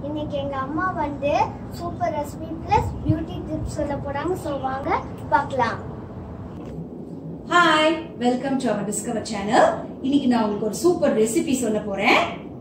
இன்னைக்கு எங்க அம்மா வந்து super recipe plus beauty tips சொல்ல போறாங்க ஸோ வாங்க பார்க்கலாம் hi welcome to our discover channel இன்னைக்கு நான் உங்களுக்கு ஒரு சூப்பர் ரெசிபி சொல்ல போறேன்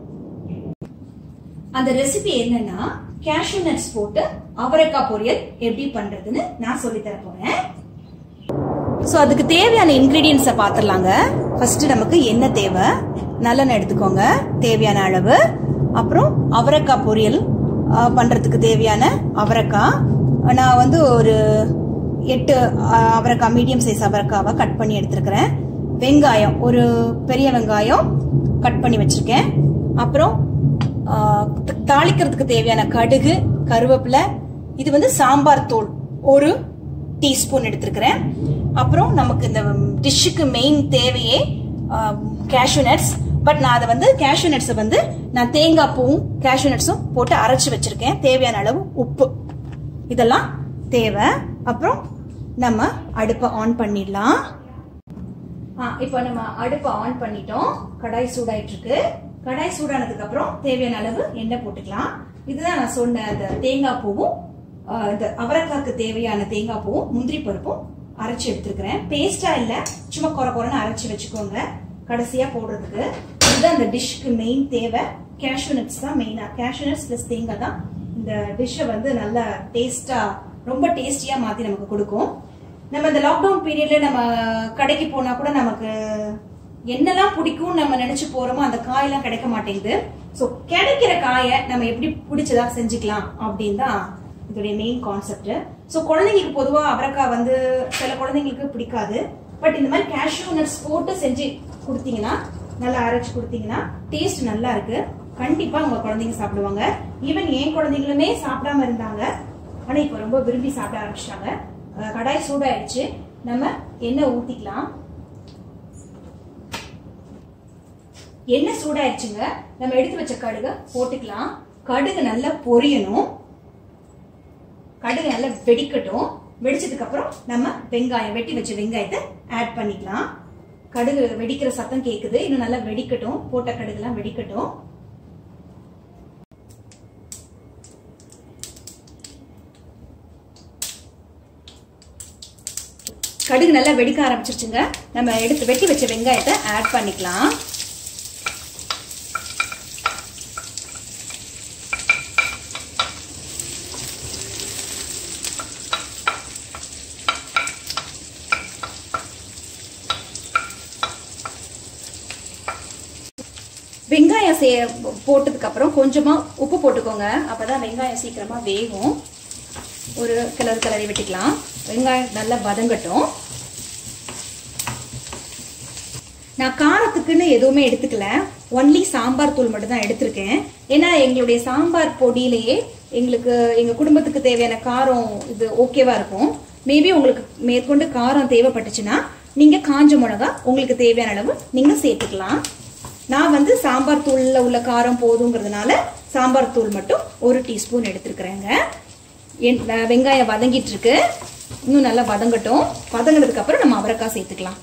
அந்த ரெசிபி என்னன்னா கேஷ்யூ நட்ஸ் போட்டு அவரைக்காய் பொரியல் எப்படி பண்றதுன்னு நான் சொல்லி தர போறேன் ஸோ அதுக்கு தேவையான இன்கிரீடியன்ஸை பார்த்துடலாங்க ஃபர்ஸ்ட் நமக்கு என்ன தேவை நல்லெண்ணெய் எடுத்துக்கோங்க தேவையான அளவு அப்புறம் அவரைக்காய் பொரியல் ஆ, பண்றதுக்கு தேவையான அவரைக்காய் நான் வந்து ஒரு எட்டு ஆ, அவரைக்காய் மீடியம் சைஸ் அவரைக்காவை கட் பண்ணி எடுத்திருக்கிறேன் வெங்காயம் ஒரு பெரிய வெங்காயம் கட் பண்ணி வச்சிருக்கேன் அப்புறம் ஆ, த- தாளிக்கிறதுக்கு தேவையான கடுகு கருவேப்பிலை இது வந்து சாம்பார் தூள் ஒரு டீஸ்பூன் எடுத்திருக்கிறேன் அப்புறம் நமக்கு இந்த டிஷ்ஷுக்கு மெயின் தேவையே கேஷ்யூ நட்ஸ் பட் நான் அதை வந்து கேஷ்யூ நட்ஸை வந்து நான் தேங்காய் பூவும் கேஷ்யூ நட்ஸும் போட்டு அரைச்சு வச்சிருக்கேன் தேவையான அளவு உப்பு இதெல்லாம் தேவை அப்புறம் நம்ம அடுப்பை ஆன் பண்ணிடலாம் ஆ, இப்போ நம்ம அடுப்பை ஆன் பண்ணிட்டோம் கடாய் சூடாயிட்டு இருக்கு கடாய் சூடானதுக்கு அப்புறம் தேவையான அளவு எண்ணெய் போட்டுக்கலாம் இதுதான் நான் சொன்ன அந்த தேங்காய் பூவும் ஆ, இந்த அவரைக்காக்கு தேவையான தேங்காய் பூவும் முந்திரி பருப்பும் அரைச்சு எடுத்துருக்கிறேன் பேஸ்டா இல்ல சும்மா குறை குறைன்னு அரைச்சு வச்சுக்கோங்க கடைசியா போடுறதுக்கு இதுதான் அந்த டிஷ்க்கு மெயின் தேவை கேஷ்யூ நட்ஸ் தான் மெயினா கேஷ்யூ நட்ஸ் பிளஸ் தேங்காய் தான் இந்த டிஷ்ஷை வந்து நல்லா டேஸ்டா ரொம்ப டேஸ்டியா மாத்தி நமக்கு கொடுக்கும் நம்ம இந்த லாக்டவுன் பீரியட்ல நம்ம கடைக்கு போனா கூட நமக்கு என்னெல்லாம் பிடிக்கும் நம்ம நினைச்சு போறோமோ அந்த காயெல்லாம் கிடைக்க மாட்டேங்குது ஸோ கிடைக்கிற காயை நம்ம எப்படி பிடிச்சதா செஞ்சுக்கலாம் அப்படின்னு தான் இதோடைய மெயின் கான்செப்ட் ஸோ குழந்தைங்களுக்கு பொதுவாக அவரைக்காய் வந்து சில குழந்தைங்களுக்கு பிடிக்காது பட் இந்த மாதிரி கேஷ்யூ நட்ஸ் போட்டு செஞ்சு கொடுத்தீங்கன்னா நல்லா அரைச்சு கொடுத்தீங்கன்னா டேஸ்ட் நல்லா இருக்கு கண்டிப்பா உங்க குழந்தைங்க சாப்பிடுவாங்க ஈவன் என் குழந்தைங்களுமே சாப்பிடாம இருந்தாங்க ஆனா இப்ப ரொம்ப விரும்பி சாப்பிட ஆரம்பிச்சிட்டாங்க அஹ் கடாய் சூடாயிடுச்சு நம்ம எண்ணெய் ஊத்திக்கலாம் எண்ணெய் சூடாயிடுச்சுங்க நம்ம எடுத்து வச்ச கடுகை போட்டுக்கலாம் கடுகு நல்லா பொரியணும் கடுகு நல்லா வெடிக்கட்டும் வெடிச்சதுக்கு அப்புறம் நம்ம வெங்காயம் வெட்டி வச்ச வெங்காயத்தை ஆட் பண்ணிக்கலாம் கடுகு வெடிக்கிற சத்தம் கேக்குது இன்னும் நல்லா வெடிக்கட்டும் போட்ட கடுகுலாம் வெடிக்கட்டும் கடுகு நல்லா வெடிக்க ஆரம்பிச்சிருச்சுங்க நம்ம எடுத்து வெட்டி வச்ச வெங்காயத்தை ஆட் பண்ணிக்கலாம் வெங்காயம் சே போட்டதுக்கு அப்புறம் கொஞ்சமா உப்பு போட்டுக்கோங்க அப்பதான் வெங்காயம் சீக்கிரமா வேகும் ஒரு கிளறு கிளறி விட்டுக்கலாம் வெங்காயம் நல்லா வதங்கட்டும் நான் காரத்துக்குன்னு எதுவுமே எடுத்துக்கல ஒன்லி சாம்பார் தூள் மட்டும் தான் எடுத்திருக்கேன் ஏன்னா எங்களுடைய சாம்பார் பொடியிலேயே எங்களுக்கு எங்க குடும்பத்துக்கு தேவையான காரம் இது ஓகேவா இருக்கும் மேபி உங்களுக்கு மேற்கொண்டு காரம் தேவைப்பட்டுச்சுன்னா நீங்க காஞ்ச மிளகா உங்களுக்கு தேவையான அளவு நீங்க சேர்த்துக்கலாம் நான் வந்து சாம்பார் தூள்ல உள்ள காரம் போதுங்கிறதுனால சாம்பார் தூள் மட்டும் ஒரு டீஸ்பூன் எடுத்திருக்கிறேங்க என் அஹ் வெங்காயம் வதங்கிட்டு இருக்கு இன்னும் நல்லா வதங்கட்டும் வதங்கினதுக்கு அப்புறம் நம்ம அவரைக்காய் சேர்த்துக்கலாம்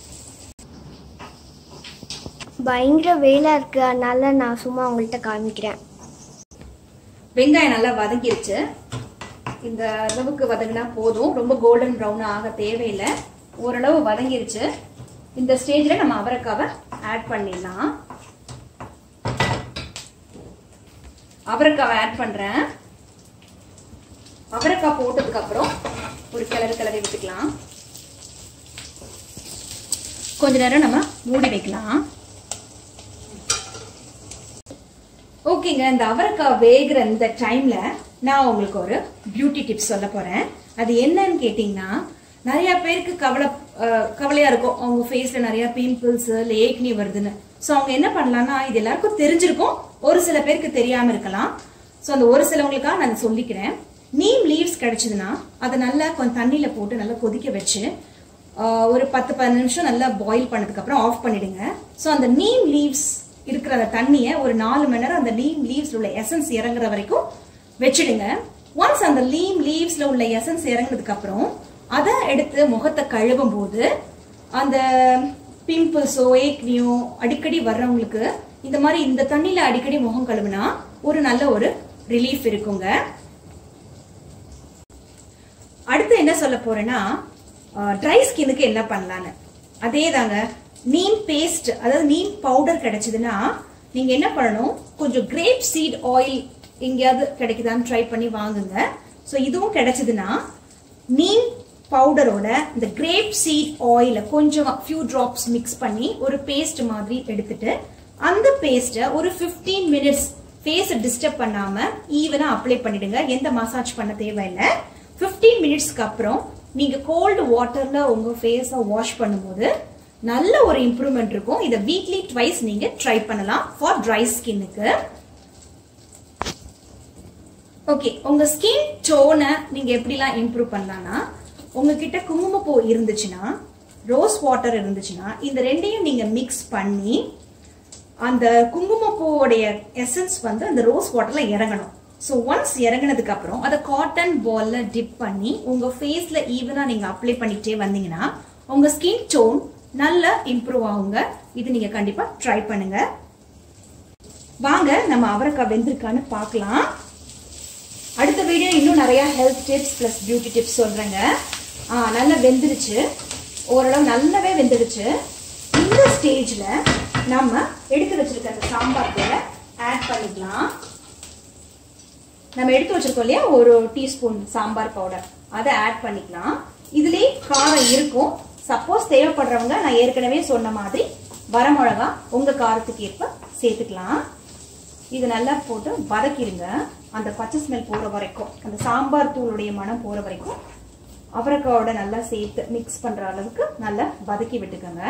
பயங்கர வெயிலா இருக்கு அதனால நான் சும்மா உங்கள்கிட்ட காமிக்கிறேன் வெங்காயம் நல்லா வதங்கிருச்சு இந்த அளவுக்கு வதங்கினா போதும் ரொம்ப கோல்டன் ப்ரௌன் ஆக தேவையில்லை ஓரளவு வதங்கிருச்சு இந்த ஸ்டேஜ்ல நம்ம அவரைக்காவை ஆட் பண்ணிடலாம் அவரைக்காவை ஆட் பண்றேன் அவரைக்காய் போட்டதுக்கு அப்புறம் ஒரு கிளறு கிளறி விட்டுக்கலாம் கொஞ்ச நேரம் நம்ம மூடி வைக்கலாம் ஓகேங்க இந்த அவரைக்காய் வேகிற இந்த டைம்ல நான் உங்களுக்கு ஒரு பியூட்டி டிப்ஸ் சொல்ல போறேன் அது என்னன்னு கேட்டீங்கன்னா நிறைய பேருக்கு கவலை அஹ், கவலையா இருக்கும் அவங்க ஃபேஸ்ல நிறைய பிம்பிள்ஸ் லேக்னி வருதுன்னு ஸோ அவங்க என்ன பண்ணலாம்னா இது எல்லாருக்கும் தெரிஞ்சிருக்கும் ஒரு சில பேருக்கு தெரியாம இருக்கலாம் ஸோ அந்த ஒரு சிலவங்களுக்காக நான் சொல்லிக்கிறேன் நீம் லீவ்ஸ் கிடைச்சதுன்னா அதை நல்லா கொஞ்சம் தண்ணியில போட்டு நல்லா கொதிக்க வச்சு ஆஹ் ஒரு பத்து பதினஞ்சு நிமிஷம் நல்லா பாயில் பண்ணதுக்கு அப்புறம் ஆஃப் பண்ணிடுங்க ஸோ அந்த நீம் லீவ்ஸ் இருக்கிற அந்த தண்ணியை ஒரு நாலு மணி நேரம் அந்த நீம் லீவ்ஸ்ல உள்ள எசன்ஸ் இறங்குற வரைக்கும் வச்சிடுங்க ஒன்ஸ் அந்த லீம் லீவ்ஸ்ல உள்ள எசன்ஸ் இறங்குனதுக்கு அப்புறம் அதை எடுத்து முகத்தை கழுவும் போது அந்த பிம்பிள்ஸோ ஏக்னியோ அடிக்கடி வர்றவங்களுக்கு இந்த மாதிரி இந்த தண்ணியில அடிக்கடி முகம் கழுவுனா ஒரு நல்ல ஒரு ரிலீஃப் இருக்குங்க அடுத்து என்ன சொல்ல போறேன்னா ட்ரை ஸ்கின்னுக்கு என்ன பண்ணலான்னு அதே தாங்க நீம் பேஸ்ட் அதாவது நீம் பவுடர் கிடைச்சதுன்னா நீங்க என்ன பண்ணணும் கொஞ்சம் கிரேப் சீட் ஆயில் எங்கேயாவது கிடைக்குதான்னு ட்ரை பண்ணி வாங்குங்க ஸோ இதுவும் கிடைச்சதுன்னா நீம் பவுடரோட இந்த கிரேப் சீட் ஆயில கொஞ்சம் ஃபியூ டிராப்ஸ் மிக்ஸ் பண்ணி ஒரு பேஸ்ட் மாதிரி எடுத்துட்டு அந்த பேஸ்ட்டை ஒரு 15 மினிட்ஸ் ஃபேஸை டிஸ்டர்ப் பண்ணாம ஈவனா அப்ளை பண்ணிடுங்க எந்த மசாஜ் பண்ண தேவையில்லை 15 மினிட்ஸ்க்கு அப்புறம் நீங்க கோல்டு வாட்டர்ல உங்க ஃபேஸை வாஷ் பண்ணும்போது நல்ல ஒரு இம்ப்ரூவ்மெண்ட் இருக்கும் இதை வீக்லி ட்வைஸ் நீங்க ட்ரை பண்ணலாம் ஃபார் ட்ரை ஸ்கின்னுக்கு ஓகே உங்க ஸ்கின் டோனை நீங்க எப்படிலாம் இம்ப்ரூவ் பண்ணலாம்னா உங்ககிட்ட குங்குமப்பூ இருந்துச்சுன்னா ரோஸ் வாட்டர் இருந்துச்சுன்னா இந்த ரெண்டையும் நீங்க மிக்ஸ் பண்ணி அந்த குங்குமப்பூவோடைய எசன்ஸ் வந்து அந்த ரோஸ் வாட்டர்ல இறங்கணும் ஸோ ஒன்ஸ் இறங்கினதுக்கு அப்புறம் அதை காட்டன் பால்ல டிப் பண்ணி உங்க ஃபேஸ்ல ஈவனா நீங்க அப்ளை பண்ணிக்கிட்டே வந்தீங்கன்னா உங்க ஸ்கின் டோன் நல்லா இம்ப்ரூவ் ஆகுங்க இது நீங்க கண்டிப்பா ட்ரை பண்ணுங்க வாங்க நம்ம அவரைக்காய் வெந்திருக்கான்னு பார்க்கலாம் அடுத்த வீடியோ இன்னும் நிறைய health tips plus beauty tips சொல்றேங்க ஆ நல்லா வெந்துருச்சு ஓரளவு நல்லாவே வெந்துடுச்சு இந்த ஸ்டேஜ்ல நம்ம எடுத்து வச்சிருக்க அந்த சாம்பார் தூளை ஆட் பண்ணிக்கலாம் நம்ம எடுத்து வச்சிருக்கோம் இல்லையா ஒரு டீஸ்பூன் சாம்பார் பவுடர் அதை ஆட் பண்ணிக்கலாம் இதுலயே காரம் இருக்கும் சப்போஸ் தேவைப்படுறவங்க நான் ஏற்கனவே சொன்ன மாதிரி வரமிளகா உங்க காரத்துக்கு ஏற்ப சேர்த்துக்கலாம் இது நல்லா போட்டு வதக்கிடுங்க அந்த பச்சை ஸ்மெல் போற வரைக்கும் அந்த சாம்பார் தூளுடைய மனம் போற வரைக்கும் அவரைக்காவோட நல்லா சேர்த்து மிக்ஸ் பண்ற அளவுக்கு நல்லா வதக்கி விட்டுக்கோங்க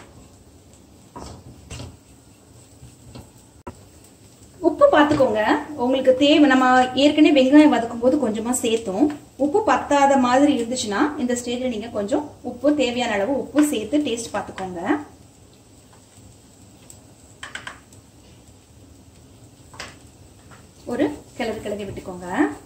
உப்பு பார்த்துக்கோங்க உங்களுக்கு தேவை நம்ம ஏற்கனவே வெங்காயம் வதக்கும் போது கொஞ்சமா சேர்த்தோம் உப்பு பத்தாத மாதிரி இருந்துச்சுன்னா இந்த ஸ்டேஜ்ல நீங்க கொஞ்சம் உப்பு தேவையான அளவு உப்பு சேர்த்து டேஸ்ட் பார்த்துக்கோங்க ஒரு கிளறு கிளறி விட்டுக்கோங்க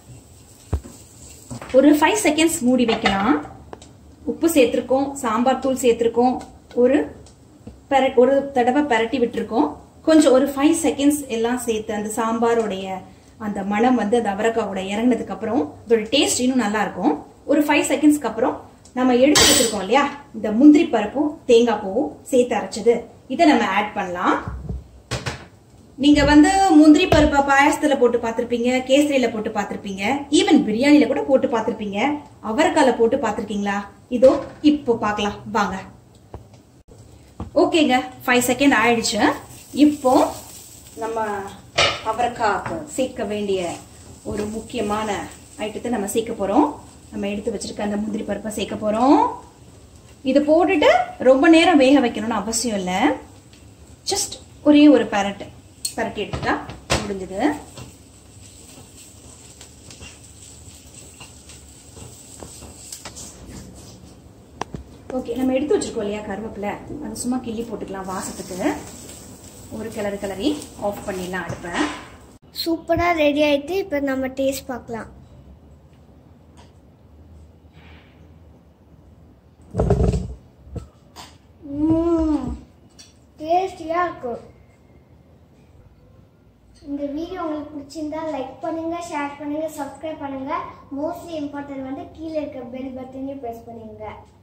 ஒரு ஃபைவ் செகண்ட்ஸ் மூடி வைக்கலாம் உப்பு சேர்த்திருக்கோம் சாம்பார் தூள் சேர்த்திருக்கோம் ஒரு பெர ஒரு தடவை பரட்டி விட்டுருக்கோம் கொஞ்சம் ஒரு ஃபைவ் செகண்ட்ஸ் எல்லாம் சேர்த்து அந்த சாம்பாரோடைய அந்த மனம் வந்து அந்த அவரக்காவோட இறங்கினதுக்கு அப்புறம் இதோட டேஸ்ட் இன்னும் நல்லா இருக்கும் ஒரு ஃபைவ் செகண்ட்ஸ்க்கு அப்புறம் நம்ம எடுத்து வச்சிருக்கோம் இல்லையா இந்த முந்திரி பருப்பும் தேங்காய் பூவும் சேர்த்து அரைச்சது இதை நம்ம ஆட் பண்ணலாம் நீங்க வந்து முந்திரி பருப்பை பாயசத்துல போட்டு பார்த்திருப்பீங்க கேசரியில போட்டு பார்த்திருப்பீங்க ஈவன் பிரியாணில கூட போட்டு பார்த்திருப்பீங்க அவரைக்கால போட்டு பார்த்திருக்கீங்களா இதோ இப்போ பார்க்கலாம் வாங்க ஓகேங்க ஃபைவ் செகண்ட் ஆயிடுச்சு இப்போ நம்ம அவரைக்காய்க்கு சேர்க்க வேண்டிய ஒரு முக்கியமான ஐட்டத்தை நம்ம சேர்க்க போறோம் நம்ம எடுத்து வச்சிருக்க அந்த முந்திரி பருப்பை சேர்க்க போறோம் இதை போட்டுட்டு ரொம்ப நேரம் வேக வைக்கணும்னு அவசியம் இல்லை ஜஸ்ட் ஒரே ஒரு பரட்டு பரட்டி எடுத்துட்டா முடிஞ்சது ஓகே நம்ம எடுத்து வச்சிருக்கோம் இல்லையா கருவேப்பிலை அது சும்மா கிள்ளி போட்டுக்கலாம் வாசத்துக்கு ஒரு கிளறு கிளறி ஆஃப் பண்ணிடலாம் அடுப்பை சூப்பரா ரெடி ஆயிட்டு இப்போ நம்ம டேஸ்ட் பார்க்கலாம் டேஸ்டியா இருக்கும் இந்த வீடியோ உங்களுக்கு பிடிச்சிருந்தா லைக் பண்ணுங்க ஷேர் பண்ணுங்க சப்ஸ்கிரைப் பண்ணுங்க மோஸ்ட்லி இம்பார்ட்டன்ட் வந்து கீழே இருக்க பெல் பட்டனையும் ப்ரெஸ் பண்ணுங்க